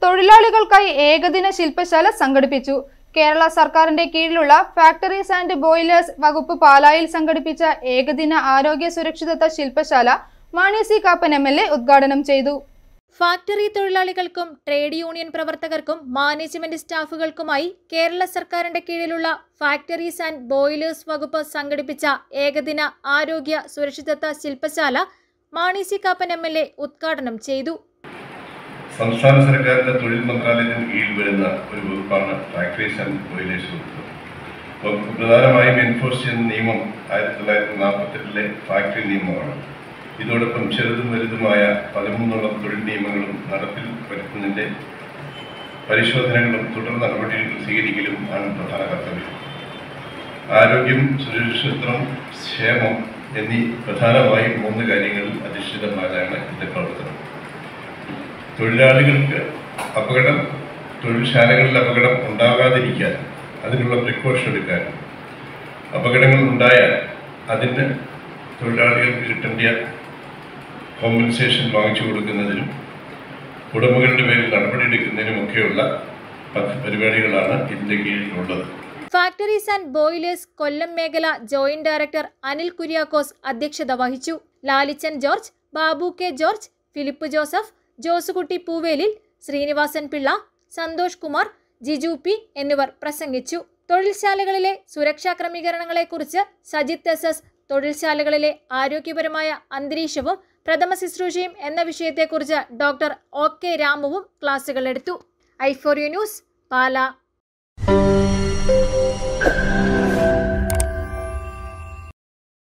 തൊഴിലാളികൾക്കായി ഏകദിന ശില്പശാല സംഘടിപ്പിച്ചു കേരള സർക്കാരിന്റെ കീഴിലുള്ള ഫാക്ടറീസ് ആൻഡ് ബോയിലേഴ്സ് വകുപ്പ് പാലായിൽ സംഘടിപ്പിച്ച ഏകദിന ആരോഗ്യ സുരക്ഷിതത്വ ശില്പശാല Mani C Kappan M L A ഉദ്ഘാടനം ചെയ്തു ഫാക്ടറി തൊഴിലാളികൾക്കും ട്രേഡ് യൂണിയൻ പ്രവർത്തകർക്കും മാനേജ്മെന്റ് സ്റ്റാഫുകൾക്കുമായി കേരള സർക്കാരിന്റെ കീഴിലുള്ള ഫാക്ടറീസ് ആൻഡ് ബോയിലേഴ്സ് വകുപ്പ് സംഘടിപ്പിച്ച ഏകദിന ആരോഗ്യ സുരക്ഷിതത്വ ശില്പശാല Mani C Kappan M L A ഉദ്ഘാടനം ചെയ്തു സംസ്ഥാന സർക്കാരിന്റെ തൊഴിൽ മന്ത്രാലയത്തിന് കീഴിൽ വരുന്ന ഒരു വകുപ്പാണ് ഫാക്ടറീസ് ആൻഡ് ബോയിലേഴ്സ് വകുപ്പ് വകുപ്പ് പ്രധാനമായും എൻഫോഴ്സ് ചെയ്യുന്ന നിയമം ആയിരത്തി തൊള്ളായിരത്തി നാൽപ്പത്തെട്ടിലെ ഫാക്ടറി നിയമമാണ് ഇതോടൊപ്പം ചെറുതും വലുതുമായ പതിമൂന്നോളം തൊഴിൽ നിയമങ്ങളും നടപ്പിൽ വരുത്തുന്നതിൻ്റെ പരിശോധനകളും തുടർ നടപടികൾ സ്വീകരിക്കലും ആണ് പ്രധാന കർത്തവ്യം ആരോഗ്യം സുരക്ഷിതത്വം ക്ഷേമം എന്നീ പ്രധാനമായും മൂന്ന് കാര്യങ്ങളിൽ അധിഷ്ഠിതമായാണ് ഇതിന്റെ പ്രവർത്തനം തൊഴിലാളികൾക്ക് അപകടം തൊഴിൽശാലകളിൽ അപകടം ഉണ്ടാകാതിരിക്കാൻ അതിനുള്ള പ്രിക്കോഷൻ എടുക്കാൻ അപകടങ്ങൾ ഉണ്ടായാൽ അതിന് തൊഴിലാളികൾക്ക് കിട്ടേണ്ട കോമ്പൻസേഷൻ വാങ്ങിച്ചു കൊടുക്കുന്നതിനും ഉടമകളുടെ പേരിൽ നടപടിയെടുക്കുന്നതിനുമൊക്കെയുള്ള പദ്ധ- പരിപാടികളാണ് ഇതിൻ്റെ കീഴിലുള്ളത് ഫാക്ടറീസ് ആൻഡ് ബോയിലേഴ്സ് കൊല്ലം മേഖല ജോയിന്റ് ഡയറക്ടർ അനിൽ കുര്യാക്കോസ് അധ്യക്ഷത വഹിച്ചു ലാലിച്ചൻ ജോർജ് ബാബു കെ ജോർജ് ഫിലിപ്പ് ജോസഫ് ജോസുകുട്ടി പൂവേലിൽ ശ്രീനിവാസൻ പിള്ള സന്തോഷ് കുമാർ ജിജു പി എന്നിവർ പ്രസംഗിച്ചു തൊഴിൽശാലകളിലെ സുരക്ഷാ ക്രമീകരണങ്ങളെക്കുറിച്ച് സജിത് എസ് എസ് തൊഴിൽശാലകളിലെ ആരോഗ്യപരമായ അന്തരീക്ഷവും പ്രഥമ ശുശ്രൂഷയും എന്ന വിഷയത്തെക്കുറിച്ച് ഡോക്ടർ ഒ കെ രാമുവും ക്ലാസുകൾ എടുത്തു ഐഫോറിയോ ന്യൂസ് പാല